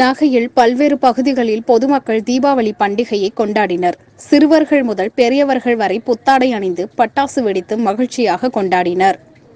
நாகையில் பல்வேறு பகுதிகளில் பொதுமக்கள் தீபாவளி பண்டிகையை கொண்டாடினர் சிறுவர்கள் முதல் பெரியவர்கள் வரை புத்தாடை அணிந்து பட்டாசு வெடித்து மகிழ்ச்சியாக கொண்டாடினர்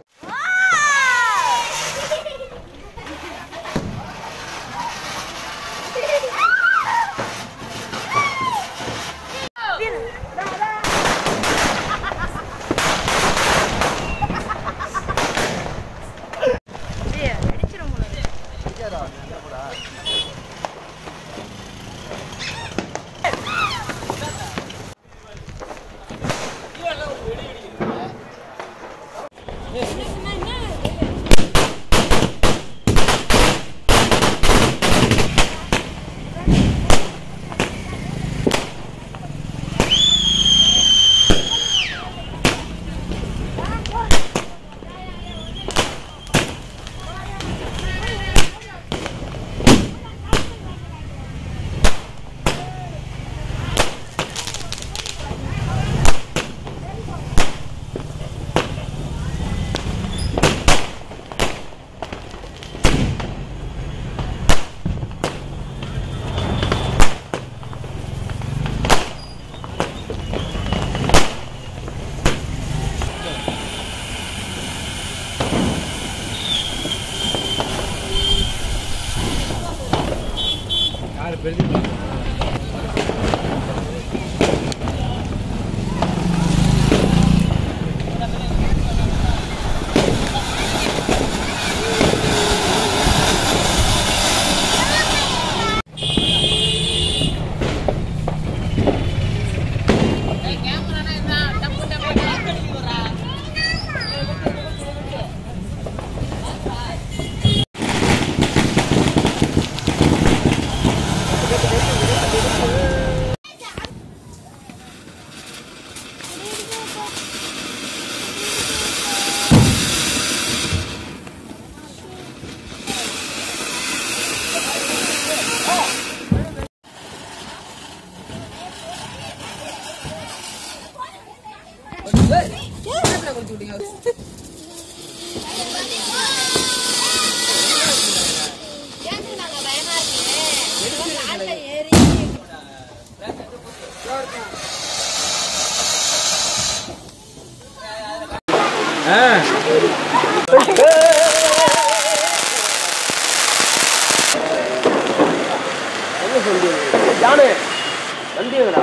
யானு வண்டிங்களா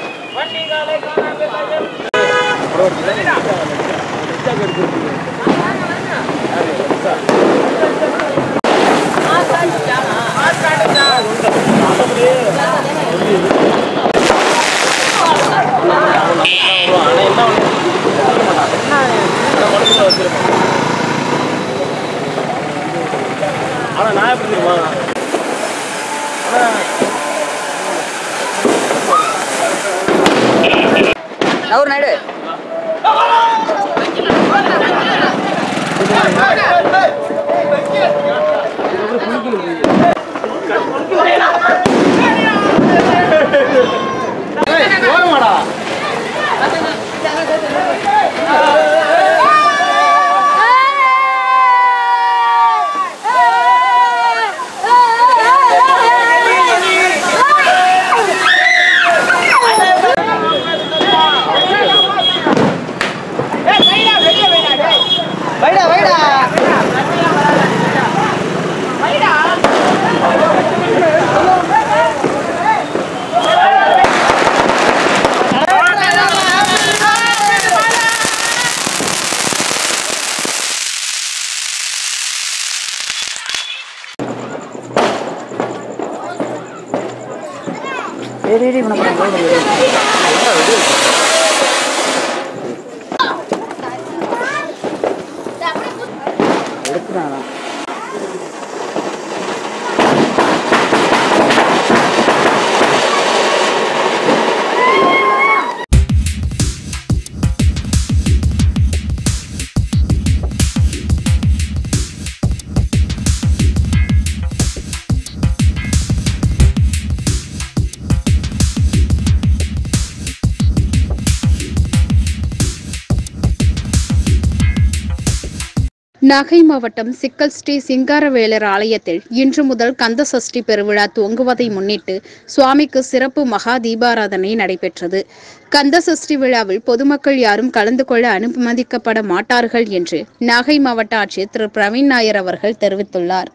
ஆனா நான் எப்படி தெரியுமா நவரு நாயுடு ஓரமாடா வைடா வைடா நாகை மாவட்டம் சிக்கல் ஸ்ரீ சிங்காரவேலர் ஆலயத்தில் இன்று முதல் கந்த சஷ்டி பெருவிழா துவங்குவதை முன்னிட்டு சுவாமிக்கு சிறப்பு மகா தீபாராதனை நடைபெற்றது கந்த சஷ்டி விழாவில் பொதுமக்கள் யாரும் கலந்து கொள்ள அனுமதிக்கப்பட மாட்டார்கள் என்று நாகை மாவட்ட ஆட்சியர் திரு பிரவீன் நாயர் அவர்கள் தெரிவித்துள்ளார்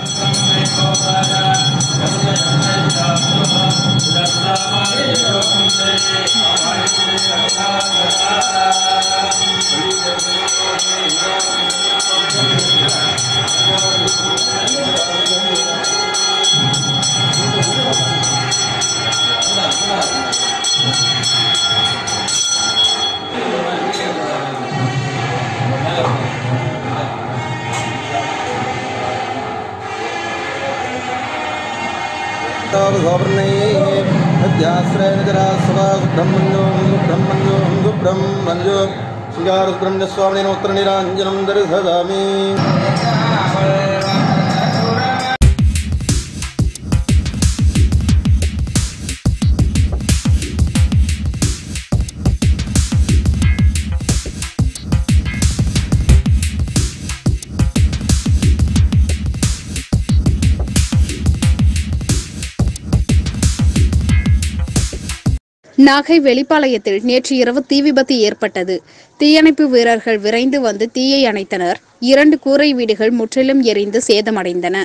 ബ്രഹ്മണ്യോത്രനിരാഞ്ജനം ദർശതാമി நாகை வெளிப்பாளையத்தில் நேற்று இரவு தீ விபத்து ஏற்பட்டது தீயணைப்பு வீரர்கள் விரைந்து வந்து தீயை அணைத்தனர் இரண்டு கூரை வீடுகள் முற்றிலும் எரிந்து சேதமடைந்தன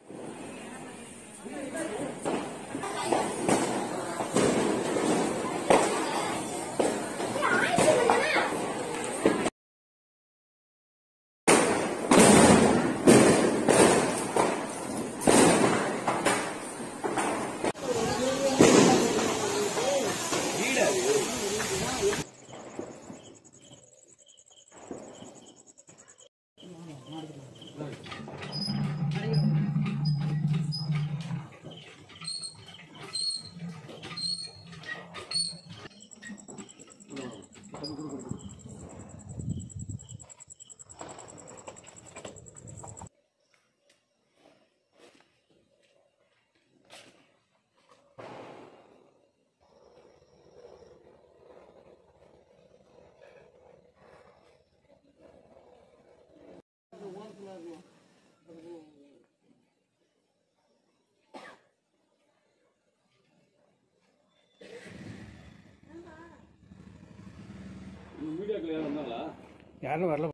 யாரும் வரல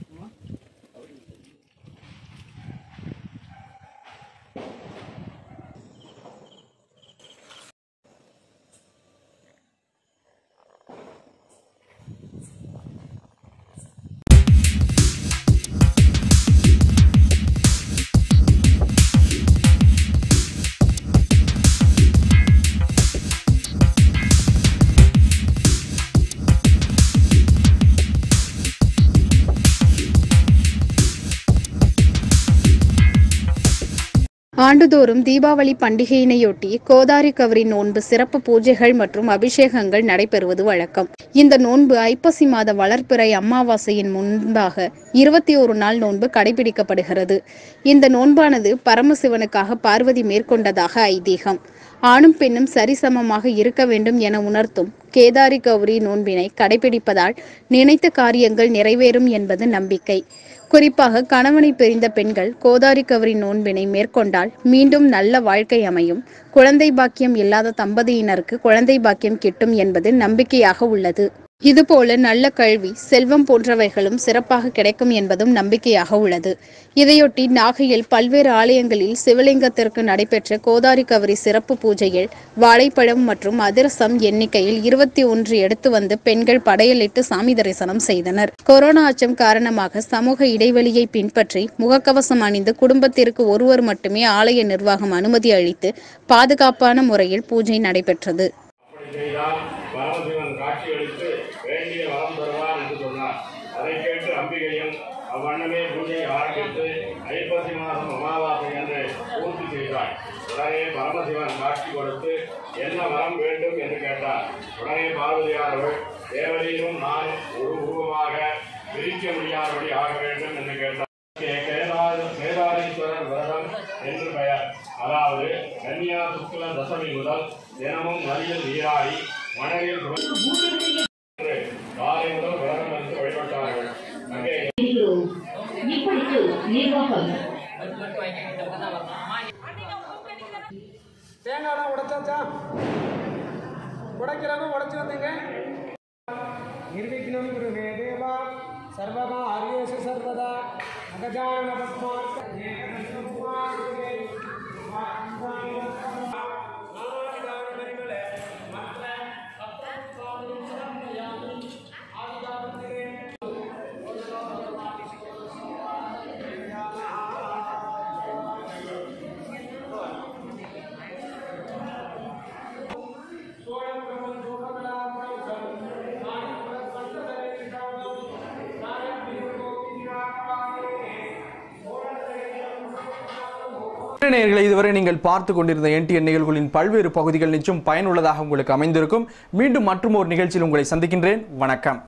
ஆண்டுதோறும் தீபாவளி பண்டிகையினையொட்டி கோதாரி கவரி நோன்பு சிறப்பு பூஜைகள் மற்றும் அபிஷேகங்கள் நடைபெறுவது வழக்கம் இந்த நோன்பு ஐப்பசி மாத வளர்ப்பிறை அமாவாசையின் முன்பாக இருபத்தி ஒரு நாள் நோன்பு கடைபிடிக்கப்படுகிறது இந்த நோன்பானது பரமசிவனுக்காக பார்வதி மேற்கொண்டதாக ஐதீகம் ஆணும் பெண்ணும் சரிசமமாக இருக்க வேண்டும் என உணர்த்தும் கேதாரி கௌரி நோன்பினை கடைபிடிப்பதால் நினைத்த காரியங்கள் நிறைவேறும் என்பது நம்பிக்கை குறிப்பாக கணவனை பிரிந்த பெண்கள் கோதாரி கவரி நோன்பினை மேற்கொண்டால் மீண்டும் நல்ல வாழ்க்கை அமையும் குழந்தை பாக்கியம் இல்லாத தம்பதியினருக்கு குழந்தை பாக்கியம் கிட்டும் என்பது நம்பிக்கையாக உள்ளது இதுபோல நல்ல கல்வி செல்வம் போன்றவைகளும் சிறப்பாக கிடைக்கும் என்பதும் நம்பிக்கையாக உள்ளது இதையொட்டி நாகையில் பல்வேறு ஆலயங்களில் சிவலிங்கத்திற்கு நடைபெற்ற கோதாரி கவரி சிறப்பு பூஜையில் வாழைப்பழம் மற்றும் அதிரசம் எண்ணிக்கையில் இருபத்தி ஒன்று எடுத்து வந்து பெண்கள் படையலிட்டு சாமி தரிசனம் செய்தனர் கொரோனா அச்சம் காரணமாக சமூக இடைவெளியை பின்பற்றி முகக்கவசம் அணிந்து குடும்பத்திற்கு ஒருவர் மட்டுமே ஆலய நிர்வாகம் அனுமதி அளித்து பாதுகாப்பான முறையில் பூஜை நடைபெற்றது அப்படி செய்தால் பரமசிவன் காட்சியளித்து வேண்டிய வரம் தருவார் என்று சொன்னார் அதை கேட்டு அம்பிகையும் அவ்வண்ணமே பூஜையை ஆரம்பித்து ஐப்பசி மாதம் அமாவாசை என்று பூர்த்தி செய்தாள் உடனே பரமசிவன் காட்சி கொடுத்து என்ன வரம் வேண்டும் என்று கேட்டார் உடனே பார்வதியானவள் தேவரையும் நானும் ஒரு உருவமாக பிரிக்க முடியாதபடி ஆக வேண்டும் என்று கேட்டார் கேதார- கேதாரீஸ்வரர் விரதம் என்று பெயர் அதாவது கன்னியா சுக்ல தசமி முதல் தினமும் நதியில் நீராடி மணலில் என்று காலை முதல் விரதம் இருந்து வழிபட்டார்கள் அங்கே இப்படி மச்சான் உடைக்கிறவங்க உடைச்சு வந்துங்க நிர்விக்னம் குருவே தேவா சர்வமா ஆரியேஷு சர்வதா அகஜான பத்மார்த்த ஏகதசமுபாருகே நேயர்களை இதுவரை நீங்கள் பார்த்து கொண்டிருந்த என்டிஎன் நிகழ்வுகளின் பல்வேறு பகுதிகள் நிச்சயம் பயனுள்ளதாக உங்களுக்கு அமைந்திருக்கும் மீண்டும் மற்றும் ஒரு நிகழ்ச்சியில் உங்களை சந்திக்கின்றேன் வணக்கம்